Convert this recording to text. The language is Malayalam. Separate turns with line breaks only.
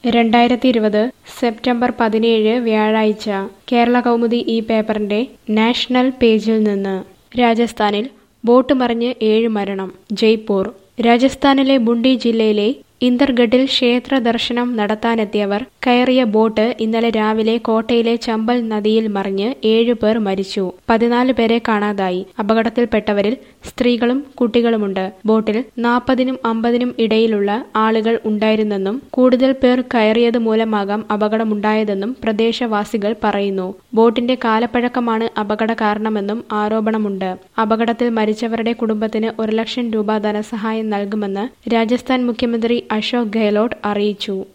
രണ്ടായിരത്തി ഇരുപത് സെപ്റ്റംബർ പതിനേഴ് വ്യാഴാഴ്ച കേരള കൗമുദി ഈ പേപ്പറിന്റെ നാഷണൽ പേജിൽ നിന്ന് രാജസ്ഥാനിൽ ബോട്ട് മറിഞ്ഞ് ഏഴ് മരണം ജയ്പൂർ രാജസ്ഥാനിലെ ബുണ്ടി ജില്ലയിലെ ഇന്ദർഗഡിൽ ക്ഷേത്ര ദർശനം നടത്താനെത്തിയവർ കയറിയ ബോട്ട് ഇന്നലെ രാവിലെ കോട്ടയിലെ ചമ്പൽ നദിയിൽ മറിഞ്ഞ് ഏഴുപേർ മരിച്ചു പതിനാല് പേരെ കാണാതായി അപകടത്തിൽപ്പെട്ടവരിൽ സ്ത്രീകളും കുട്ടികളുമുണ്ട് ബോട്ടിൽ നാൽപ്പതിനും അമ്പതിനും ഇടയിലുള്ള ആളുകൾ ഉണ്ടായിരുന്നെന്നും കൂടുതൽ പേർ കയറിയത് മൂലമാകാം അപകടമുണ്ടായതെന്നും പ്രദേശവാസികൾ പറയുന്നു ബോട്ടിന്റെ കാലപ്പഴക്കമാണ് അപകട കാരണമെന്നും ആരോപണമുണ്ട് അപകടത്തിൽ മരിച്ചവരുടെ കുടുംബത്തിന് ഒരു ലക്ഷം രൂപ ധനസഹായം നൽകുമെന്ന് രാജസ്ഥാൻ മുഖ്യമന്ത്രി അശോക് ഗെഹ്ലോട്ട് അറിയിച്ചു